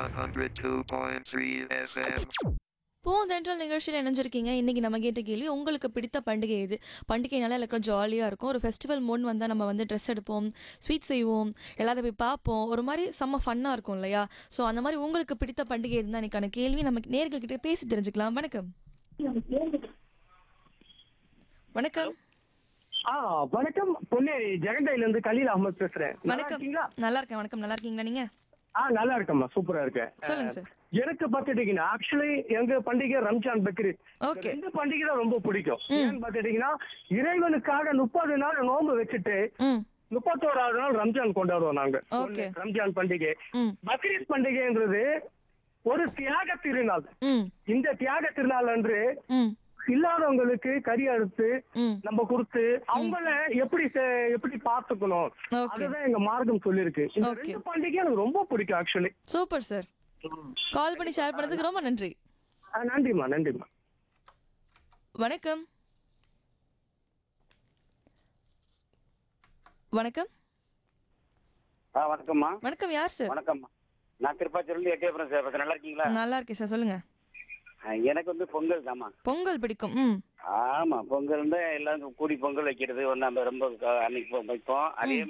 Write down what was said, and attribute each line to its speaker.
Speaker 1: 102.3 FM.
Speaker 2: பூந்தென்றல் நிகழ்ச்சியில் இணைஞ்சிருக்கீங்க இன்னைக்கு நம்ம கேட்ட கேள்வி உங்களுக்கு பிடித்த பண்டிகை எது பண்டிகைனால எல்லாருக்கும் ஜாலியாக இருக்கும் ஒரு ஃபெஸ்டிவல் முன் வந்தால் நம்ம வந்து ட்ரெஸ் எடுப்போம் ஸ்வீட் செய்வோம் எல்லாரும் போய் பார்ப்போம் ஒரு மாதிரி செம்ம ஃபன்னாக இருக்கும் இல்லையா ஸோ அந்த மாதிரி உங்களுக்கு பிடித்த பண்டிகை எதுன்னு எனக்கான கேள்வி நம்ம நேர்கள்கிட்ட பேசி தெரிஞ்சுக்கலாம் வணக்கம் வணக்கம்
Speaker 3: ஆ வணக்கம் பொன்னேரி ஜெகண்டையில இருந்து கலீல் அகமது பேசுறேன் நல்லா
Speaker 2: வணக்கம்
Speaker 3: இருக்கீங்களா
Speaker 2: நல்லா இருக்கேன் வணக்கம் நல்லா இருக்கீங்களா நீங்க
Speaker 3: ஆ நல்லா இருக்கேம்மா சூப்பரா இருக்கேன்
Speaker 2: சொல்லுங்க சார்
Speaker 3: எனக்கு பார்த்துட்டீங்கன்னா ஆக்சுவலி எங்க பண்டிகை ரம்ஜான் பக்ரீத்
Speaker 2: ஓகே
Speaker 3: இந்த பண்டிகை தான் ரொம்ப பிடிக்கும் ஏன்னு பார்த்துட்டீங்கன்னா இறைவனுக்காக முப்பது நாள் நோன்பு வச்சுட்டு
Speaker 2: ம்
Speaker 3: முப்பத்தோராவது நாள் ரம்ஜான் கொண்டாடுவோம் நாங்க
Speaker 2: Okay.
Speaker 3: ரம்ஜான் பண்டிகை
Speaker 2: ம்
Speaker 3: பக்ரீத் பண்டிகைன்றது ஒரு தியாக திருநாள்
Speaker 2: ம்
Speaker 3: இந்த தியாக திருநாள் அன்று
Speaker 2: ம்
Speaker 3: இல்லாதவங்களுக்கு கறி அறுத்து
Speaker 2: ம்
Speaker 3: நம்ம கொடுத்து அவங்கள எப்படி செ- எப்படி பாத்துக்கணும்
Speaker 2: ஓகே
Speaker 3: அதுதான் எங்க மார்க்கம் சொல்லிருக்கு இந்த
Speaker 2: Okay.
Speaker 3: ரெண்டு பண்டிகை எனக்கு ரொம்ப பிடிக்கும் ஆக்சுவலி
Speaker 2: சூப்பர் சார் கால் பண்ணி ஷேர் பண்ணதுக்கு ரொம்ப நன்றி
Speaker 3: நன்றிம்மா நன்றிம்மா
Speaker 2: வணக்கம் வணக்கம்
Speaker 4: ஆ வணக்கம்மா
Speaker 2: வணக்கம் யார் சார்
Speaker 4: வணக்கம்மா நான் திருப்பாச்சூர்லேருந்து எட்டயபுரம் சார் பேசுறேன் நல்லா இருக்கீங்களா
Speaker 2: நல்லா இருக்கேன் சார் சொல்லுங்க
Speaker 4: ஆ, எனக்கு வந்து பொங்கல் தாம்மா
Speaker 2: பொங்கல் பிடிக்கும் ம்
Speaker 4: ஆமா பொங்கல் தான் எல்லாம் கூடி பொங்கல் வைக்கிறது ஒன்று நம்ம ரொம்ப க- அன்னைக்கு பொ- வைப்போம் அதே